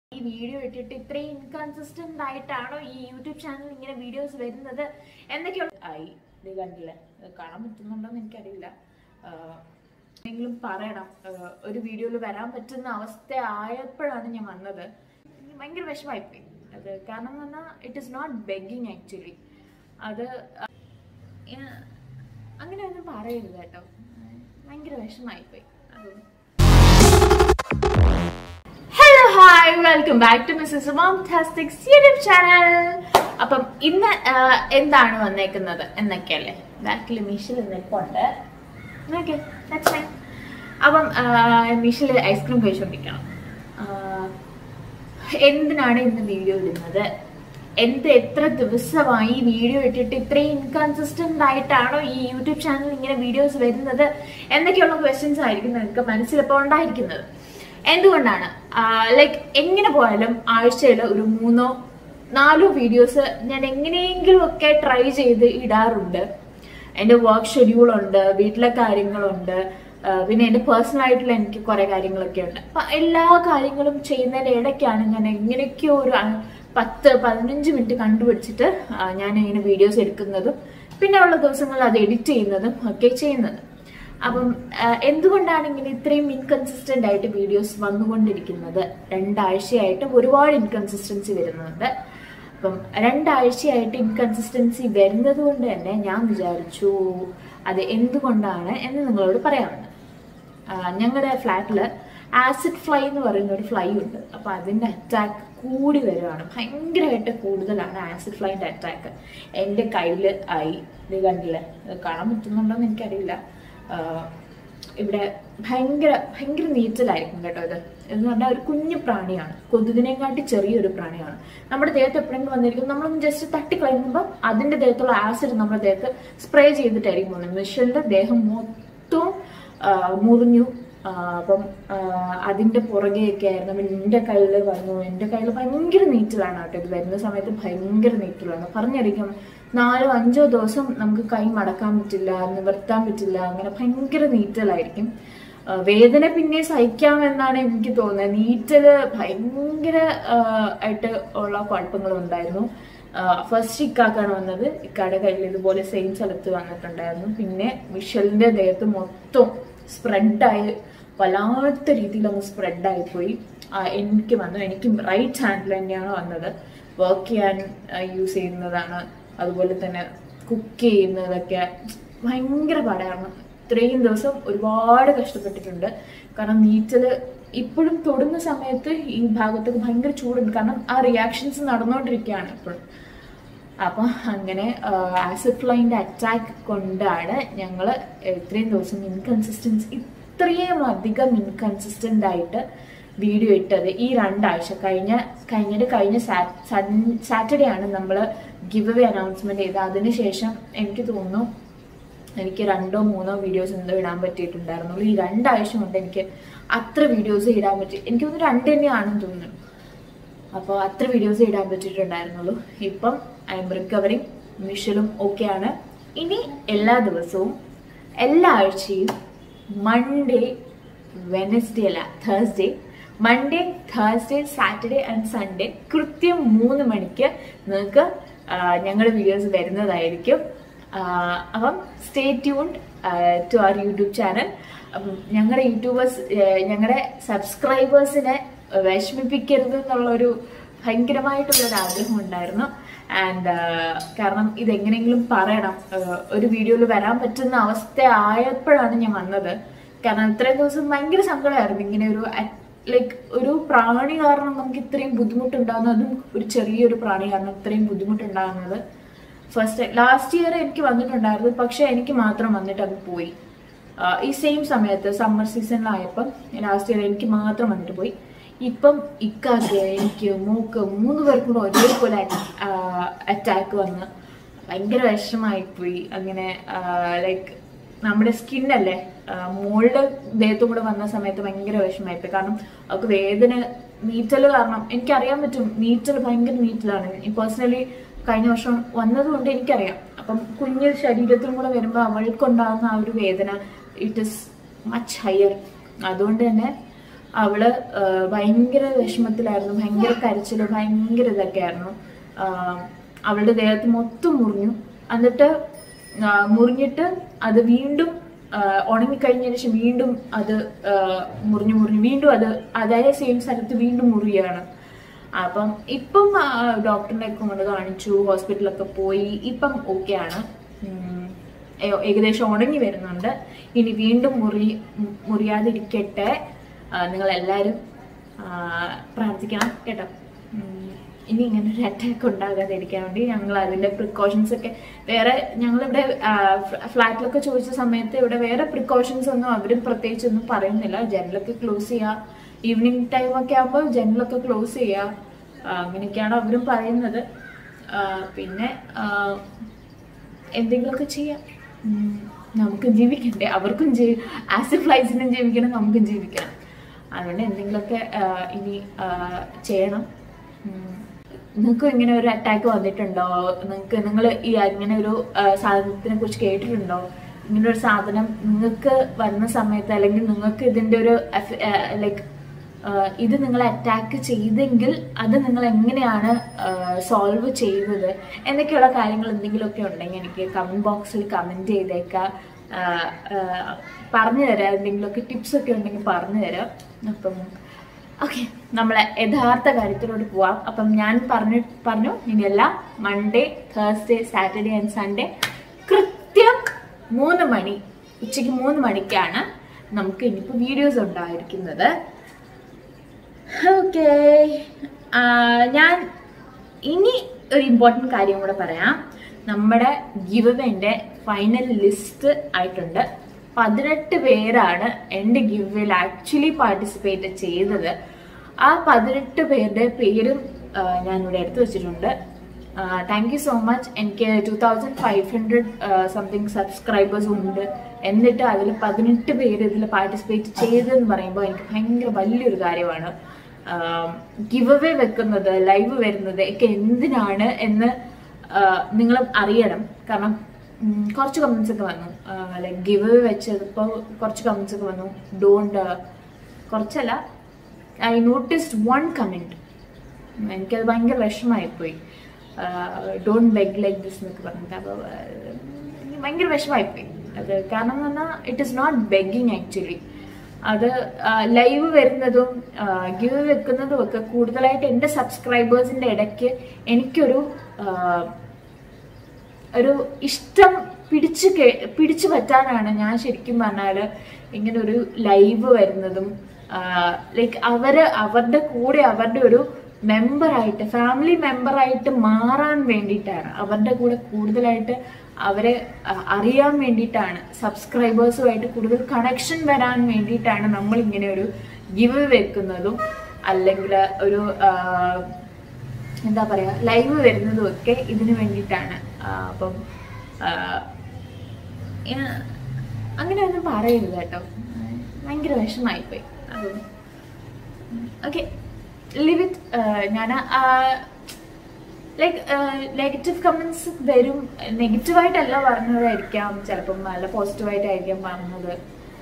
ഈ വീഡിയോ ഇട്ടിട്ട് ഇത്രയും ഇൻകൺസിസ്റ്റന്റ് ആയിട്ടാണോ ഈ യൂട്യൂബ് ചാനൽ ഇങ്ങനെ വീഡിയോസ് വരുന്നത് എന്നൊക്കെയുള്ള ആയി ഇത് കണ്ടില്ലേ ഇത് കാണാൻ പറ്റുന്നുണ്ടോന്ന് എനിക്കറിയില്ല ആഹ് എന്തെങ്കിലും പറയണം ആഹ് ഒരു വീഡിയോയിൽ വരാൻ പറ്റുന്ന അവസ്ഥ ആയപ്പോഴാണ് ഞാൻ വന്നത് എനിക്ക് ഭയങ്കര വിഷമായിപ്പോയി അത് കാരണം എന്ന് പറഞ്ഞാൽ it is not begging actually അത് ഏഹ് അങ്ങനെ ഒന്നും പറയരുത് കേട്ടോ ഭയങ്കര വിഷമായിപ്പോയി അത് hello hi welcome back to Mrs Momtastics YouTube channel അപ്പം ഇന്ന് ആ, എന്താണ് വന്നേക്കുന്നത് എന്നൊക്കെയല്ലേ ബാക്കിൽ മിഷിൽ നിൽപ്പുണ്ട് ഓക്കെ ദാറ്റ്സ് ഫൈൻ അപ്പം മിഷിൽ ഐസ്ക്രീം കഴിച്ചുകൊണ്ടിരിക്കണം ആ, എന്തിനാണ് ഇന്ന് വീഡിയോ ഇടുന്നത് എന്ത് എത്ര ദിവസമായി വീഡിയോ ഇട്ടിട്ട് ഇത്രയും ഇൻകൺസിസ്റ്റന്റ് ആയിട്ടാണോ ഈ യൂട്യൂബ് ചാനൽ ഇങ്ങനെ വീഡിയോസ് വരുന്നത് എന്നൊക്കെയുള്ള ക്വസ്റ്റ്യൻസ് ആയിരിക്കും നിങ്ങൾക്ക് മനസ്സിലിപ്പോൾ ഉണ്ടായിരിക്കുന്നത് എന്തുകൊണ്ടാണ് ലൈക്ക് എങ്ങനെ പോയാലും ആഴ്ചയിൽ ഒരു മൂന്നോ നാലോ വീഡിയോസ് ഞാൻ എങ്ങനെയെങ്കിലും ഒക്കെ ട്രൈ ചെയ്ത് ഇടാറുണ്ട് എൻ്റെ വർക്ക് ഷെഡ്യൂൾ ഉണ്ട് വീട്ടിലെ കാര്യങ്ങളുണ്ട് ആ, പിന്നെ എൻ്റെ പേഴ്സണൽ ആയിട്ടുള്ള എനിക്ക് കുറെ കാര്യങ്ങളൊക്കെ ഉണ്ട് അപ്പൊ എല്ലാ കാര്യങ്ങളും ചെയ്യുന്നതിന്റെ ഇടയ്ക്കാണ് ഞാൻ എങ്ങനെയൊക്കെയോ ഒരു ആ, പത്ത് പതിനഞ്ച് മിനിറ്റ് കണ്ടുപിടിച്ചിട്ട് ആ, ഞാൻ ഇങ്ങനെ വീഡിയോസ് എടുക്കുന്നതും പിന്നെ ഉള്ള ദിവസങ്ങളിൽ അത് എഡിറ്റ് ചെയ്യുന്നതും ഒക്കെ ചെയ്യുന്നത് അപ്പം ആ, എന്തുകൊണ്ടാണ് ഇങ്ങനെ ഇത്രയും ഇൻകൺസിസ്റ്റന്റ് ആയിട്ട് വീഡിയോസ് വന്നുകൊണ്ടിരിക്കുന്നത് രണ്ടാഴ്ചയായിട്ട് ഒരുപാട് ഇൻകൺസിസ്റ്റൻസി വരുന്നുണ്ട് അപ്പം രണ്ടാഴ്ചയായിട്ട് ഇൻകൺസിസ്റ്റൻസി വരുന്നത് കൊണ്ട് തന്നെ ഞാൻ വിചാരിച്ചു അത് എന്തുകൊണ്ടാണ് എന്ന് നിങ്ങളോട് പറയാമെന്ന് ഞങ്ങളുടെ ഫ്ലാറ്റിൽ ആസിഡ് ഫ്ലൈ എന്ന് പറയുന്ന ഒരു ഫ്ലൈ ഉണ്ട് അപ്പൊ അതിന്റെ അറ്റാക്ക് കൂടി വരുവാണ് ഭയങ്കരമായിട്ട് കൂടുതലാണ് ആസിഡ് ഫ്ലൈന്റെ അറ്റാക്ക് എൻ്റെ കയ്യിൽ ആയി ഇത് കണ്ടില്ലേ ഇത് കാണാൻ പറ്റുന്നുണ്ടോന്ന് എനിക്കറിയില്ല ആഹ് ഇവിടെ ഭയങ്കര ഭയങ്കര നീറ്റലായിരിക്കും കേട്ടോ ഇത് എന്ന് പറഞ്ഞാൽ ഒരു കുഞ്ഞു പ്രാണിയാണ് കൊതുകിനെക്കാട്ടി ചെറിയൊരു പ്രാണിയാണ് നമ്മുടെ ദേഹത്ത് എപ്പോഴെങ്കിലും വന്നിരിക്കും നമ്മളൊന്ന് ജസ്റ്റ് തട്ടിക്കളയുമ്പോൾ അതിന്റെ ദേഹത്തുള്ള ആസിഡ് നമ്മുടെ ദേഹത്ത് സ്പ്രേ ചെയ്തിട്ടായിരിക്കും പോകുന്നത് മിഷലിന്റെ ദേഹം മൊത്തവും ആ, മുറിഞ്ഞു ആ, അപ്പം ആ, അതിന്റെ പുറകെയൊക്കെ ആയിരുന്നു അപ്പം എൻ്റെ കയ്യിൽ വന്നു എൻ്റെ കയ്യിൽ ഭയങ്കര നീറ്റലാണ് കേട്ടോ ഇത് വരുന്ന സമയത്ത് ഭയങ്കര നീറ്റലാണ് പറഞ്ഞിരിക്കും നാലോ അഞ്ചോ ദിവസം നമുക്ക് കൈ മടക്കാൻ പറ്റില്ല നിവർത്താൻ പറ്റില്ല അങ്ങനെ ഭയങ്കര നീറ്റലായിരിക്കും ആ, വേദന പിന്നെ സഹിക്കാമെന്നാണ് എനിക്ക് തോന്നുന്നത് നീറ്റല് ഭയങ്കര ആ, ആയിട്ട് ഉള്ള കുഴപ്പങ്ങളുണ്ടായിരുന്നു ഫസ്റ്റ് ഇക്കാക്കാണ് വന്നത് ഇക്കാടെ കയ്യിൽ ഇതുപോലെ സെയിം സ്ഥലത്ത് വന്നിട്ടുണ്ടായിരുന്നു പിന്നെ വിഷലിന്റെ ദേഹത്ത് മൊത്തം സ്പ്രെഡായി വല്ലാത്ത രീതിയിൽ അങ്ങ് സ്പ്രെഡായി പോയി ആ, എനിക്ക് വന്നു എനിക്ക് റൈറ്റ് ഹാൻഡിൽ തന്നെയാണ് വന്നത് വർക്ക് ചെയ്യാൻ യൂസ് ചെയ്യുന്നതാണ് അതുപോലെ തന്നെ കുക്ക് ചെയ്യുന്നതൊക്കെ ഭയങ്കര പാടാണ് ഇത്രയും ദിവസം ഒരുപാട് കഷ്ടപ്പെട്ടിട്ടുണ്ട് കാരണം നീറ്റല് ഇപ്പോഴും തൊടുന്ന സമയത്ത് ഈ ഭാഗത്തൊക്കെ ഭയങ്കര ചൂടുണ്ട് കാരണം ആ റിയാക്ഷൻസ് നടന്നുകൊണ്ടിരിക്കുകയാണ് ഇപ്പോഴും അപ്പൊ അങ്ങനെ ആസിഡ് ഫ്ലൈൻ്റെ അറ്റാക്ക് കൊണ്ടാണ് ഞങ്ങൾ ഇത്രയും ദിവസം ഇൻകൺസിസ്റ്റൻസ് ഇത്രയും അധികം ഇൻകൺസിസ്റ്റന്റ് ആയിട്ട് വീഡിയോ ഇട്ടത് ഈ രണ്ടാഴ്ച കഴിഞ്ഞ കഴിഞ്ഞിട്ട് കഴിഞ്ഞ സാറ്റർഡേ ആണ് നമ്മൾ ഗിവ് അവേ അനൗൺസ്മെന്റ് ചെയ്തത് അതിനുശേഷം എനിക്ക് തോന്നുന്നു എനിക്ക് രണ്ടോ മൂന്നോ വീഡിയോസ് എന്തോ ഇടാൻ പറ്റിയിട്ടുണ്ടായിരുന്നുള്ളൂ ഈ രണ്ടാഴ്ച കൊണ്ട് എനിക്ക് അത്ര വീഡിയോസ് ഇടാൻ പറ്റി എനിക്ക് തോന്നുന്നു രണ്ട് തന്നെയാണെന്ന് തോന്നുന്നു അപ്പോൾ അത്ര വീഡിയോസ് ഇടാൻ പറ്റിയിട്ടുണ്ടായിരുന്നുള്ളൂ ഇപ്പം ഐ എം റിക്കവറിങ് മിഷലും ഓക്കെയാണ് ഇനി എല്ലാ ദിവസവും എല്ലാ ആഴ്ചയും മൺഡേ വെനസ്ഡേ അല്ല Thursday Monday Thursday Saturday and Sunday കൃത്യം മൂന്ന് മണിക്ക് നിങ്ങൾക്ക് ഞങ്ങളുടെ വീഡിയോസ് വരുന്നതായിരിക്കും ആഹ് അപ്പം stay tuned to our YouTube channel അപ്പം ഞങ്ങളുടെ യൂട്യൂബേഴ്സ് ഞങ്ങളുടെ സബ്സ്ക്രൈബേഴ്സിനെ വിഷമിപ്പിക്കരുത് എന്നുള്ളൊരു ഭയങ്കരമായിട്ടുള്ളൊരു ആഗ്രഹം ഉണ്ടായിരുന്നു ആൻഡ് കാരണം ഇതെങ്ങനെയെങ്കിലും പറയണം ആഹ് ഒരു വീഡിയോയിൽ വരാൻ പറ്റുന്ന അവസ്ഥ ആയപ്പോഴാണ് ഞാൻ വന്നത് കാരണം ഇത്രയും ദിവസം ഭയങ്കര സങ്കടമായിരുന്നു ഇങ്ങനെ ഒരു ലൈക്ക് ഒരു പ്രാണി കാരണം നമുക്ക് ഇത്രയും ബുദ്ധിമുട്ടുണ്ടാകുന്നതും ഒരു ചെറിയൊരു പ്രാണി കാരണം ഇത്രയും ബുദ്ധിമുട്ടുണ്ടാകുന്നത് ഫസ്റ്റ് ലാസ്റ്റ് ഇയർ എനിക്ക് വന്നിട്ടുണ്ടായിരുന്നു പക്ഷെ എനിക്ക് മാത്രം വന്നിട്ട് അത് പോയി ആ, ഈ സെയിം സമയത്ത് സമ്മർ സീസണിലായപ്പം ലാസ്റ്റ് ഇയർ എനിക്ക് മാത്രം വന്നിട്ട് പോയി ഇപ്പം ഇക്കാക്ക് എനിക്ക് മൂക്ക് മൂന്ന് പേർക്കും കൂടെ ഒരേപോലെ അറ്റാക്ക് വന്ന് ഭയങ്കര വിഷമായി പോയി അങ്ങനെ ലൈക്ക് നമ്മുടെ സ്കിന്നല്ലേ മോളുടെ ദേഹത്തും കൂടെ വന്ന സമയത്ത് ഭയങ്കര വിഷമായിപ്പോയി കാരണം അവൾക്ക് വേദന നീറ്റൽ കാരണം എനിക്കറിയാൻ പറ്റും നീറ്റൽ ഭയങ്കര നീറ്റലാണ് പേഴ്സണലി കഴിഞ്ഞ വർഷം വന്നതുകൊണ്ട് എനിക്കറിയാം അപ്പം കുഞ്ഞ് ശരീരത്തിലും കൂടെ വരുമ്പോൾ അവൾക്കുണ്ടാകുന്ന ആ ഒരു വേദന ഇറ്റ് ഇസ് മച്ച് ഹയർ അതുകൊണ്ട് തന്നെ അവള് ആ, ഭയങ്കര വിഷമത്തിലായിരുന്നു ഭയങ്കര കരച്ചില് ഭയങ്കര ഇതൊക്കെ ആയിരുന്നു ആ, അവളുടെ ദേഹത്ത് മൊത്തം മുറിഞ്ഞു എന്നിട്ട് ആ, മുറിഞ്ഞിട്ട് അത് വീണ്ടും ആ, ഉണങ്ങിക്കഴിഞ്ഞതിന് ശേഷം വീണ്ടും അത് ആ, മുറിഞ്ഞു മുറിഞ്ഞു വീണ്ടും അത് അതേ സെയിം സ്ഥലത്ത് വീണ്ടും മുറിയാണ് അപ്പം ഇപ്പം ആ, ഡോക്ടറിനെ ഒക്കെ കൊണ്ട് കാണിച്ചു ഹോസ്പിറ്റലൊക്കെ പോയി ഇപ്പം ഓക്കെ ആണ് ഉം, ഏ- ഏകദേശം ഉണങ്ങി വരുന്നുണ്ട് ഇനി വീണ്ടും മുറി മു- മുറിയാതിരിക്കട്ടെ നിങ്ങൾ എല്ലാവരും പ്രാർത്ഥിക്കണം കേട്ടോ ഉം, ഇനി ഇങ്ങനെ ഒരു അറ്റാക്ക് ഉണ്ടാകാതിരിക്കാൻ വേണ്ടി ഞങ്ങൾ അതിന്റെ പ്രിക്കോഷൻസ് ഒക്കെ വേറെ ഞങ്ങളിവിടെ ഫ്ലാറ്റിലൊക്കെ ചോദിച്ച സമയത്ത് ഇവിടെ വേറെ പ്രിക്കോഷൻസ് ഒന്നും അവരും പ്രത്യേകിച്ച് ഒന്നും പറയുന്നില്ല ജനലൊക്കെ ക്ലോസ് ചെയ്യുക ഈവനിങ് ടൈം ഒക്കെ ആകുമ്പോൾ ജനലൊക്കെ ക്ലോസ് ചെയ്യുക ആ, അങ്ങനെയൊക്കെയാണ് അവരും പറയുന്നത് ആ, പിന്നെ ആ, എന്തെങ്കിലുമൊക്കെ ചെയ്യാം ഉം, നമുക്ക് ജീവിക്കണ്ടേ അവർക്കും ജീവി ആസിഡ് ഫ്ലൈസിനും ജീവിക്കണം നമുക്കും ജീവിക്കണം അതുകൊണ്ട് എന്തെങ്കിലുമൊക്കെ ആ, ഇനി ആ, ചെയ്യണം നിങ്ങൾക്ക് ഇങ്ങനെ ഒരു അറ്റാക്ക് വന്നിട്ടുണ്ടോ നിങ്ങൾക്ക് നിങ്ങൾ ഈ ഇങ്ങനെ ഒരു ആ, സാധനത്തിനെ കുറിച്ച് കേട്ടിട്ടുണ്ടോ ഇങ്ങനെ ഒരു സാധനം നിങ്ങൾക്ക് വരുന്ന സമയത്ത് അല്ലെങ്കിൽ നിങ്ങൾക്ക് ഇതിന്റെ ഒരു ലൈക്ക് ഇത് നിങ്ങളെ അറ്റാക്ക് ചെയ്തെങ്കിൽ അത് നിങ്ങൾ എങ്ങനെയാണ് സോൾവ് ചെയ്തത് എന്നൊക്കെയുള്ള കാര്യങ്ങൾ എന്തെങ്കിലുമൊക്കെ ഉണ്ടെങ്കിൽ എനിക്ക് കമന്റ് ബോക്സിൽ കമന്റ് ചെയ്തേക്കാം ആ, ആ, പറഞ്ഞു തരാം എന്തെങ്കിലുമൊക്കെ ടിപ്സ് ഒക്കെ ഉണ്ടെങ്കിൽ പറഞ്ഞു തരാം അപ്പം ഓക്കെ നമ്മളെ യഥാർത്ഥ കാര്യത്തിലോട്ട് പോവാം അപ്പം ഞാൻ പറഞ്ഞു പറഞ്ഞു ഇനിയെല്ലാം Monday Thursday Saturday and Sunday കൃത്യം മൂന്ന് മണി ഉച്ചയ്ക്ക് മൂന്ന് മണിക്കാണ് നമുക്ക് ഇനിയിപ്പോൾ വീഡിയോസ് ഉണ്ടായിരിക്കുന്നത് ഓക്കെ ഞാൻ ഇനി ഒരു ഇമ്പോർട്ടൻറ്റ് കാര്യം കൂടെ പറയാം നമ്മുടെ ഗിവവേന്റെ ഫൈനൽ ലിസ്റ്റ് ആയിട്ടുണ്ട് പതിനെട്ട് പേരാണ് എൻ്റെ ഗിവവേയിൽ ആക്ച്വലി പാർട്ടിസിപ്പേറ്റ് ചെയ്തത് ആ പതിനെട്ട് പേരുടെ പേരും ആ, ഞാൻ ഇവിടെ എടുത്തു വെച്ചിട്ടുണ്ട് താങ്ക് യു സോ മച്ച് എനിക്ക് two thousand five hundred something subscribers ഉണ്ട് എന്നിട്ട് അതിൽ പതിനെട്ട് പേര് ഇതിൽ പാർട്ടിസിപ്പേറ്റ് ചെയ്തെന്ന് പറയുമ്പോൾ എനിക്ക് ഭയങ്കര വലിയൊരു കാര്യമാണ് ഗിവ് അവേ വെക്കുന്നത് ലൈവ് വരുന്നത് ഒക്കെ എന്തിനാണ് എന്ന് നിങ്ങൾ അറിയണം കാരണം ഉം, കുറച്ച് കമൻസ് ഒക്കെ വന്നു ലൈക്ക് ഗിവ് അവേ വെച്ചപ്പോൾ കുറച്ച് കമൻസ് ഒക്കെ വന്നു ഡോണ്ട് കുറച്ചല്ല ഐ നോട്ടിസ്ഡ് വൺ കമൻറ്റ് എനിക്കത് ഭയങ്കര വിഷമമായിപ്പോയി ഡോണ്ട് ബെഗ് ലൈക്ക് ദിസ് എന്നൊക്കെ പറഞ്ഞിട്ട് അപ്പോൾ എനിക്ക് ഭയങ്കര വിഷമമായിപ്പോയി അത് കാരണം എന്ന് പറഞ്ഞാൽ it is not begging actually അത് ലൈവ് വരുന്നതും ഗിവ് വെക്കുന്നതും ഒക്കെ കൂടുതലായിട്ട് എൻ്റെ സബ്സ്ക്രൈബേഴ്സിൻ്റെ ഇടയ്ക്ക് എനിക്കൊരു ആ, ഒരു ഇഷ്ടം പിടിച്ചു കേ പിടിച്ചു പറ്റാനാണ് ഞാൻ ശരിക്കും പറഞ്ഞാൽ ഇങ്ങനെ ഒരു ലൈവ് വരുന്നതും ലൈക്ക് അവര് അവരുടെ കൂടെ അവരുടെ ഒരു മെമ്പറായിട്ട് ഫാമിലി മെമ്പറായിട്ട് മാറാൻ വേണ്ടിയിട്ടാണ് അവരുടെ കൂടെ കൂടുതലായിട്ട് അവരെ ആ, അറിയാൻ വേണ്ടിയിട്ടാണ് സബ്സ്ക്രൈബേഴ്സുമായിട്ട് കൂടുതൽ കണക്ഷൻ വരാൻ വേണ്ടിയിട്ടാണ് നമ്മൾ ഇങ്ങനെ ഒരു ഗിവ് വെക്കുന്നതും അല്ലെങ്കിൽ ഒരു ആ, എന്താ പറയാ ലൈവ് വരുന്നതും ഒക്കെ ഇതിനു വേണ്ടിയിട്ടാണ് ആ, അപ്പം ആ, ഏ- അങ്ങനെ ഒന്നും പറയരുത് കേട്ടോ ഭയങ്കര വിഷമായിപ്പോയി അപ്പം ഓക്കെ ലിവ് ഇറ്റ് ഞാൻ ലൈക്ക് നെഗറ്റീവ് കമൻസ് വരും നെഗറ്റീവായിട്ടല്ല പറഞ്ഞതായിരിക്കാം ചിലപ്പം നല്ല പോസിറ്റീവായിട്ടായിരിക്കാം പറഞ്ഞത്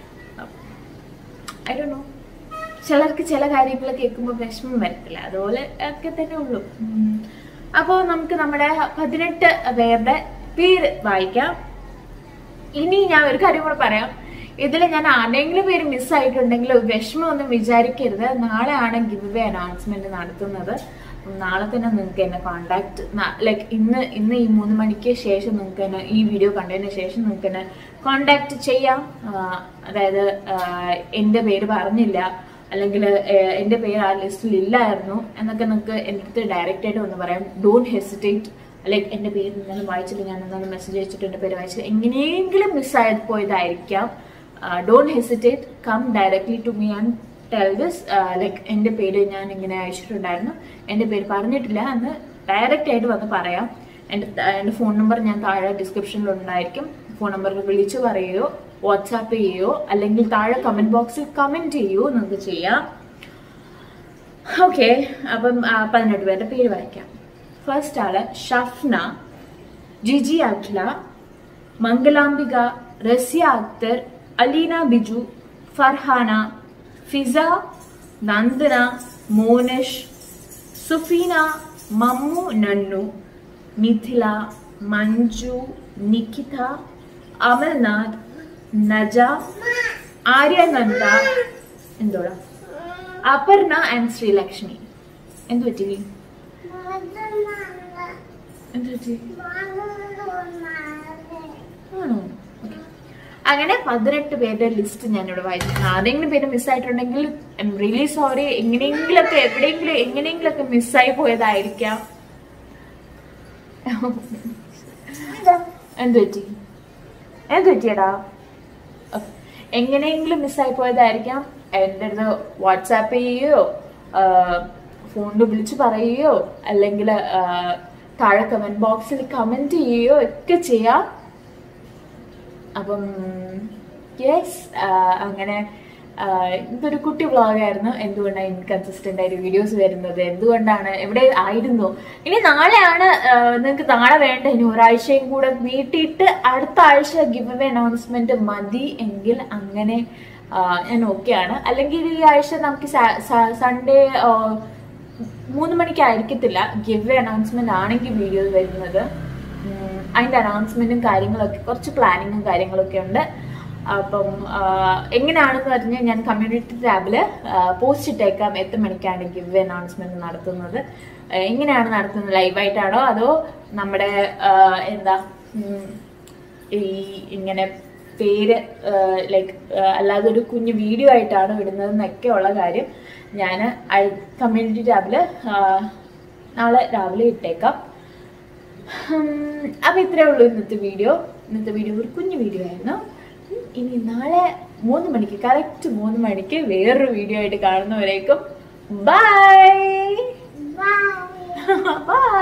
ഐ ഡോ നോ ചിലർക്ക് ചില കാര്യങ്ങൾ കേൾക്കുമ്പോൾ വിഷമം വരത്തില്ല അതുപോലെ ഒക്കെ തന്നെ ഉള്ളൂ അപ്പോൾ നമുക്ക് നമ്മുടെ പതിനെട്ട് പേരുടെ പേര് വായിക്കാം ഇനി ഞാൻ ഒരു കാര്യം കൂടെ പറയാം ഇതിൽ ഞാൻ ആരെങ്കിലും പേര് മിസ്സായിട്ടുണ്ടെങ്കിൽ വിഷമമൊന്നും വിചാരിക്കരുത് നാളെയാണ് ഗിവ് വേ അനൗൺസ്മെന്റ് നടത്തുന്നത് അപ്പം നാളെ തന്നെ നിങ്ങൾക്ക് എന്നെ കോണ്ടാക്ട് ലൈക്ക് ഇന്ന് ഇന്ന് ഈ മൂന്ന് മണിക്ക് ശേഷം നിങ്ങൾക്ക് എന്നെ ഈ വീഡിയോ കണ്ടതിന് ശേഷം നിങ്ങൾക്ക് എന്നെ കോണ്ടാക്ട് ചെയ്യാം ആ, അതായത് ആ, എൻ്റെ പേര് പറഞ്ഞില്ല അല്ലെങ്കിൽ എൻ്റെ പേര് ആ ലിസ്റ്റിൽ ഇല്ലായിരുന്നു എന്നൊക്കെ നിങ്ങൾക്ക് എൻ്റെ അടുത്ത് ഡയറക്റ്റ് ആയിട്ട് ഒന്ന് പറയാം ഡോണ്ട് ഹെസിറ്റേറ്റ് ലൈക്ക് എൻ്റെ പേര് ഇന്നലെ വായിച്ചിട്ട് ഞാൻ എന്താണ് മെസ്സേജ് അയച്ചിട്ട് എൻ്റെ പേര് വായിച്ചത് എങ്ങനെയെങ്കിലും മിസ്സായത് പോയതായിരിക്കാം don't hesitate come directly to me and tell this like എൻ്റെ പേര് ഞാൻ ഇങ്ങനെ അയച്ചിട്ടുണ്ടായിരുന്നു എൻ്റെ പേര് പറഞ്ഞിട്ടില്ല എന്ന് ഡയറക്റ്റ് ആയിട്ട് വന്ന് പറയാം എൻ്റെ എൻ്റെ ഫോൺ നമ്പർ ഞാൻ താഴെ ഡിസ്ക്രിപ്ഷനിൽ ഉണ്ടായിരിക്കും ഫോൺ നമ്പറിൽ വിളിച്ചു പറയുകയോ വാട്സാപ്പ് ചെയ്യുകയോ അല്ലെങ്കിൽ താഴെ കമൻറ്റ് ബോക്സിൽ കമൻറ്റ് ചെയ്യുകയോ നിങ്ങൾക്ക് ചെയ്യാം ഓക്കെ അപ്പം ആ, പതിനെട്ട് പേരുടെ പേര് വായിക്കാം ഫസ്റ്റ് ആള് ഷഫ്ന ജിജി അഖ്ല മംഗലാംബിക റസിയ അക്തർ അലീന ബിജു ഫർഹാന ഫിസ നന്ദന മോനിഷ് സുഫീന മമ്മു നന്നു മിഥില മഞ്ജു നിഖിത അമൽനാഥ് നജ ആര്യനന്ദ എന്തോടാ അപർണ ആൻഡ് ശ്രീലക്ഷ്മി എന്ത് പറ്റി എന്ത് പറ്റി ആണോ Okay. അങ്ങനെ പതിനെട്ട് പേരുടെ ലിസ്റ്റ് ഞാൻ ഇവിടെ വായിച്ചു ആരെങ്കിലും പേര് മിസ്സായിട്ടുണ്ടെങ്കിൽ ഐ എം റിയലി സോറി എങ്ങനെയെങ്കിലൊക്കെ എവിടെയെങ്കിലും എങ്ങനെയെങ്കിലൊക്കെ മിസ്സായി പോയതായിരിക്കാം എന്ത് പറ്റി എന്ത് പറ്റിയടാ Okay. എങ്ങനെയെങ്കിലും മിസ്സായി പോയതായിരിക്കാം എൻ്റെ അടുത്ത് വാട്സാപ്പ് ചെയ്യുകയോ ഫോണിൽ വിളിച്ച് പറയുകയോ അല്ലെങ്കിൽ താഴെ കമന്റ് ബോക്സിൽ കമന്റ് ചെയ്യുകയോ ഒക്കെ ചെയ്യാം അപ്പം യെസ് അങ്ങനെ ആ, ഇതൊരു കുട്ടി വ്ളോഗായിരുന്നു എന്തുകൊണ്ടാണ് ഇൻകൺസിസ്റ്റന്റ് ആയിട്ട് വീഡിയോസ് വരുന്നത് എന്തുകൊണ്ടാണ് എവിടെ ആയിരുന്നു ഇനി നാളെയാണ് നിങ്ങൾക്ക് നാളെ വേണ്ട ഇനി ഒരാഴ്ചയും കൂടെ നീട്ടിയിട്ട് അടുത്ത ആഴ്ച ഗിവ് അവേ അനൗൺസ്മെന്റ് മതി എങ്കിൽ അങ്ങനെ ആ, ഞാൻ ഓക്കെയാണ് അല്ലെങ്കിൽ ഈ ആഴ്ച നമുക്ക് സൺഡേ മൂന്ന് മണിക്കായിരിക്കത്തില്ല ഗിവ് അനൗൺസ്മെന്റ് ആണെങ്കിൽ വീഡിയോ വരുന്നത് ഉം, അതിന്റെ അനൗൺസ്മെന്റും കാര്യങ്ങളൊക്കെ കുറച്ച് പ്ലാനിങ്ങും കാര്യങ്ങളൊക്കെ ഉണ്ട് അപ്പം ആ, എങ്ങനെയാണെന്ന് പറഞ്ഞാൽ ഞാൻ കമ്മ്യൂണിറ്റി ടാബില് പോസ്റ്റ് ഇട്ടേക്കാം എത്ര മണിക്കാണ് ഗിവ് അനൗൺസ്മെന്റ് നടത്തുന്നത് ആ, എങ്ങനെയാണ് നടത്തുന്നത് ലൈവായിട്ടാണോ അതോ നമ്മുടെ ആ, എന്താ ഉം, ഈ ഇങ്ങനെ പേര് ലൈക്ക് അല്ലാതെ ഒരു കുഞ്ഞു വീഡിയോ ആയിട്ടാണ് വിടുന്നതെന്നൊക്കെ ഉള്ള കാര്യം ഞാൻ കമ്മ്യൂണിറ്റി ടാബില് നാളെ രാവിലെ ഇട്ടേക്കാം ഉം, അപ്പൊ ഇത്രേ ഉള്ളൂ ഇന്നത്തെ വീഡിയോ ഇന്നത്തെ വീഡിയോ ഒരു കുഞ്ഞു വീഡിയോ ആയിരുന്നു ഉം, ഇനി നാളെ മൂന്ന് മണിക്ക് കറക്റ്റ് മൂന്ന് മണിക്ക് വേറൊരു വീഡിയോ ആയിട്ട് കാണുന്നവരേക്കും ബൈ ബൈ